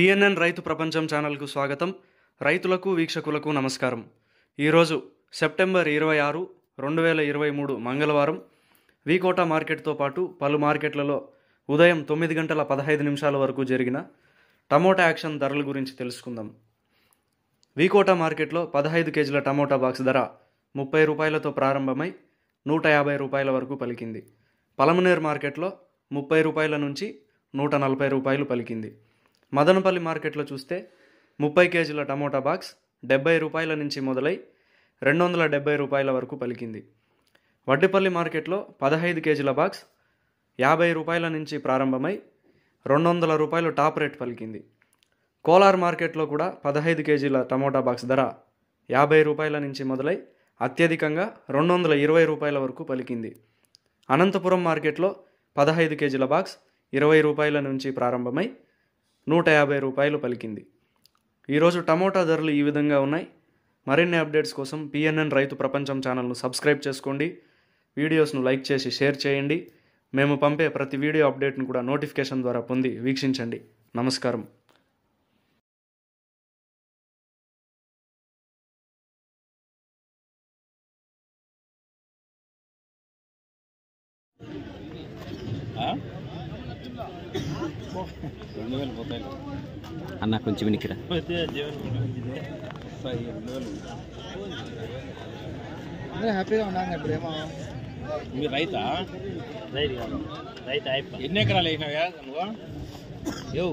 PNN రైతు ప్రపంచం ఛానల్కు స్వాగతం రైతులకు వీక్షకులకు నమస్కారం ఈరోజు సెప్టెంబర్ ఇరవై ఆరు రెండు వేల ఇరవై మూడు మంగళవారం వీకోట మార్కెట్తో పాటు పలు మార్కెట్లలో ఉదయం తొమ్మిది గంటల పదహైదు నిమిషాల వరకు జరిగిన టమోటా యాక్షన్ ధరల గురించి తెలుసుకుందాం వీకోట మార్కెట్లో పదహైదు కేజీల టమోటా బాక్స్ ధర ముప్పై రూపాయలతో ప్రారంభమై నూట యాభై రూపాయల వరకు పలికింది పలమనేర్ మార్కెట్లో ముప్పై రూపాయల నుంచి నూట నలభై రూపాయలు పలికింది మదనపల్లి మార్కెట్లో చూస్తే ముప్పై కేజీల టమోటా బాక్స్ డెబ్బై రూపాయల నుంచి మొదలై రెండు వందల డెబ్బై రూపాయల వరకు పలికింది వడ్డిపల్లి మార్కెట్లో పదహైదు కేజీల బాక్స్ యాభై రూపాయల నుంచి ప్రారంభమై రెండు వందల రూపాయలు టాప్ రేట్ పలికింది కోలార్ మార్కెట్లో కూడా పదహైదు కేజీల టమోటా బాక్స్ ధర యాభై రూపాయల నుంచి మొదలై అత్యధికంగా రెండు వందల ఇరవై రూపాయల వరకు పలికింది అనంతపురం మార్కెట్లో పదహైదు కేజీల బాక్స్ ఇరవై రూపాయల నుంచి ప్రారంభమై నూట యాభై రూపాయలు పలికింది ఈరోజు టమోటా ధరలు ఈ విధంగా ఉన్నాయి మరిన్ని అప్డేట్స్ కోసం పిఎన్ఎన్ రైతు ప్రపంచం ఛానల్ను సబ్స్క్రైబ్ చేసుకోండి వీడియోస్ను లైక్ చేసి షేర్ చేయండి మేము పంపే ప్రతి వీడియో అప్డేట్ను కూడా నోటిఫికేషన్ ద్వారా పొంది వీక్షించండి నమస్కారం రెండు వేలు పోతాయి అన్న కొంచెం వెనక్కిరా వస్తాయి రెండు వేలు హ్యాపీగా ఉన్నాను ఇప్పుడేమో మీరు రైతా రైతు కాదు రైతు అయిపో ఎన్ని ఎకరాలు వేసినావా నువ్వు యో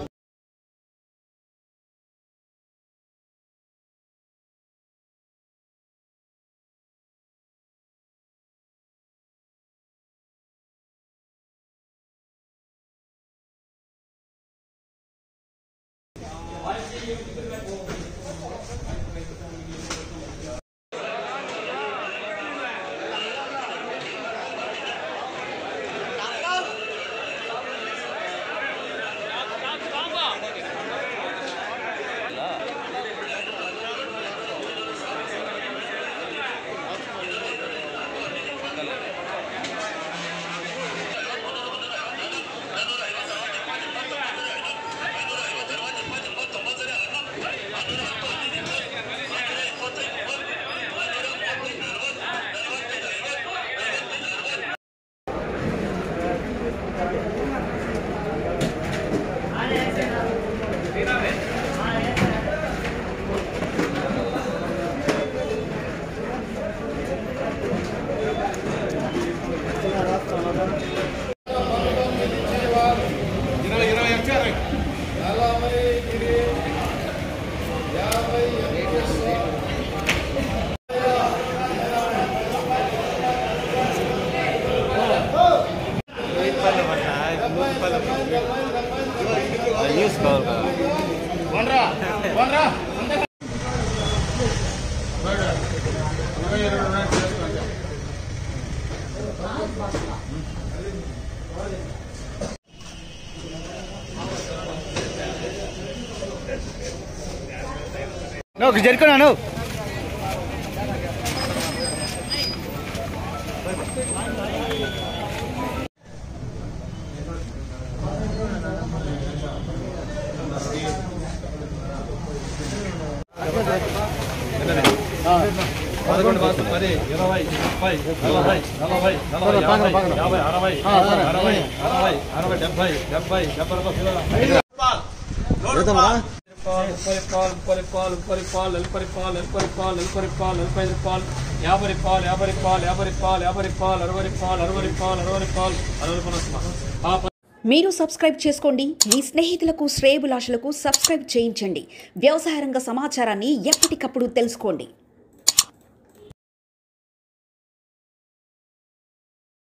న్యూస్ కావాలి కదా నువ్వు జరుకున్నాను పదకొండు బాసు పది ఇరవై ముప్పై నలభై నలభై నలభై యాభై యాభై అరవై అరవై అరవై అరవై డెబ్బై డెబ్బై డెబ్బై రూపాయలు ముప్పై పాలు ముప్పై పాలు ముప్పై పాలు నలభై పాలు నలభై పాలు నలభై పాలు నలభై ఐదు పాలు యాభై పాలు యాభై పాలు యాభై పాలు యాభై పాలు అరవై పాలు అరవై పాలు అరవై పాలు అరవై పాలు మీరు సబ్స్క్రైబ్ చేసుకోండి మీ స్నేహితులకు శ్రేయబులాషులకు సబ్స్క్రైబ్ చేయించండి వ్యవసాయ రంగ సమాచారాన్ని ఎప్పటికప్పుడు తెలుసుకోండి